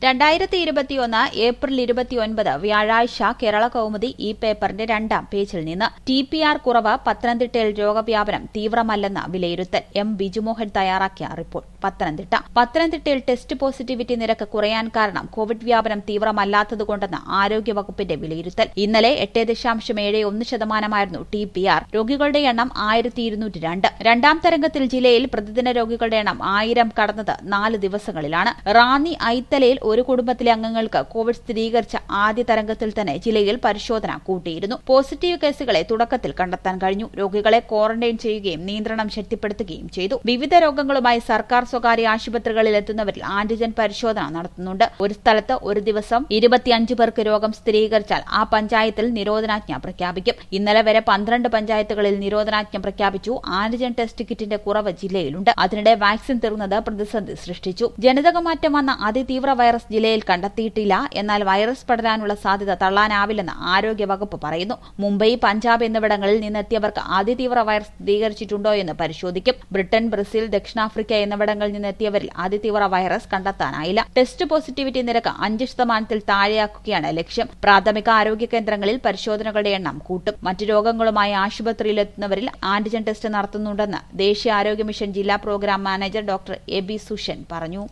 രണ്ടായിരത്തി ഇരുപത്തിയൊന്ന് ഏപ്രിൽ ഇരുപത്തിയൊൻപത് വ്യാഴാഴ്ച കേരള കൗമുദി ഈ പേപ്പറിന്റെ രണ്ടാം പേജിൽ നിന്ന് ടി പി ആർ കുറവ് പത്തനംതിട്ടയിൽ രോഗവ്യാപനം തീവ്രമല്ലെന്ന് വിലയിരുത്തൽ എം ബിജുമോഹൻ തയ്യാറാക്കിയ റിപ്പോർട്ട് പത്തനംതിട്ട പത്തനംതിട്ടയിൽ ടെസ്റ്റ് പോസിറ്റിവിറ്റി നിരക്ക് കുറയാൻ കാരണം കോവിഡ് വ്യാപനം തീവ്രമല്ലാത്തതുകൊണ്ടെന്ന് ആരോഗ്യവകുപ്പിന്റെ വിലയിരുത്തൽ ഇന്നലെ എട്ട് ദശാംശം ഏഴ് ഒന്ന് ശതമാനമായിരുന്നു ടി പി ആർ രോഗികളുടെ എണ്ണം ആയിരത്തി ഇരുന്നൂറ്റി രണ്ട് രണ്ടാം തരംഗത്തിൽ ജില്ലയിൽ പ്രതിദിന രോഗികളുടെ എണ്ണം ആയിരം കടന്നത് നാല് ദിവസങ്ങളിലാണ് റാന്നി ഐത്തലയിൽ ഒരു കുടുംബത്തിലെ അംഗങ്ങൾക്ക് കോവിഡ് സ്ഥിരീകരിച്ച ആദ്യ തരംഗത്തിൽ തന്നെ ജില്ലയിൽ പരിശോധന കൂട്ടിയിരുന്നു പോസിറ്റീവ് കേസുകളെ തുടക്കത്തിൽ കണ്ടെത്താൻ കഴിഞ്ഞു രോഗികളെ ക്വാറന്റൈൻ ചെയ്യുകയും നിയന്ത്രണം ശക്തിപ്പെടുത്തുകയും ചെയ്തു വിവിധ രോഗങ്ങളുമായി സർക്കാർ സ്വകാര്യ ആശുപത്രികളിൽ എത്തുന്നവരിൽ ആന്റിജൻ പരിശോധന നടത്തുന്നുണ്ട് ഒരു സ്ഥലത്ത് ഒരു ദിവസം ഇരുപത്തിയഞ്ച് പേർക്ക് രോഗം സ്ഥിരീകരിച്ചാൽ ആ പഞ്ചായത്തിൽ നിരോധനാജ്ഞ പ്രഖ്യാപിക്കും ഇന്നലെ വരെ പന്ത്രണ്ട് പഞ്ചായത്തുകളിൽ നിരോധനാജ്ഞ പ്രഖ്യാപിച്ചു ആന്റിജൻ ടെസ്റ്റ് കിറ്റിന്റെ കുറവ് ജില്ലയിലുണ്ട് അതിനിടെ വാക്സിൻ തീർന്നത് പ്രതിസന്ധി സൃഷ്ടിച്ചു ജനിതകമാറ്റം വന്ന അതിതീവ്ര വൈറസ് ജില്ലയിൽ കണ്ടെത്തിയിട്ടില്ല എന്നാൽ വൈറസ് പടരാനുള്ള സാധ്യത തള്ളാനാവില്ലെന്ന് ആരോഗ്യവകുപ്പ് പറയുന്നു മുംബൈ പഞ്ചാബ് എന്നിവിടങ്ങളിൽ നിന്നെത്തിയവർക്ക് അതിതീവ്ര വൈറസ് സ്ഥിരീകരിച്ചിട്ടുണ്ടോ എന്ന് പരിശോധിക്കും ബ്രിട്ടൻ ബ്രസീൽ ദക്ഷിണാഫ്രിക്ക എന്നിവിടങ്ങളിൽ നിന്നെത്തിയവരിൽ അതിതീവ്ര വൈറസ് കണ്ടെത്താനായില്ല ടെസ്റ്റ് പോസിറ്റിവിറ്റി നിരക്ക് അഞ്ച് ശതമാനത്തിൽ താഴെയാക്കുകയാണ് ലക്ഷ്യം പ്രാഥമിക ആരോഗ്യ കേന്ദ്രങ്ങളിൽ പരിശോധനകളുടെ എണ്ണം കൂട്ടും മറ്റു രോഗങ്ങളുമായി ആശുപത്രിയിലെത്തുന്നവരിൽ ആന്റിജൻ ടെസ്റ്റ് നടത്തുന്നുണ്ടെന്ന് ദേശീയ ആരോഗ്യ മിഷൻ ജില്ലാ programme manager doctor A B Sushan പറഞ്ഞു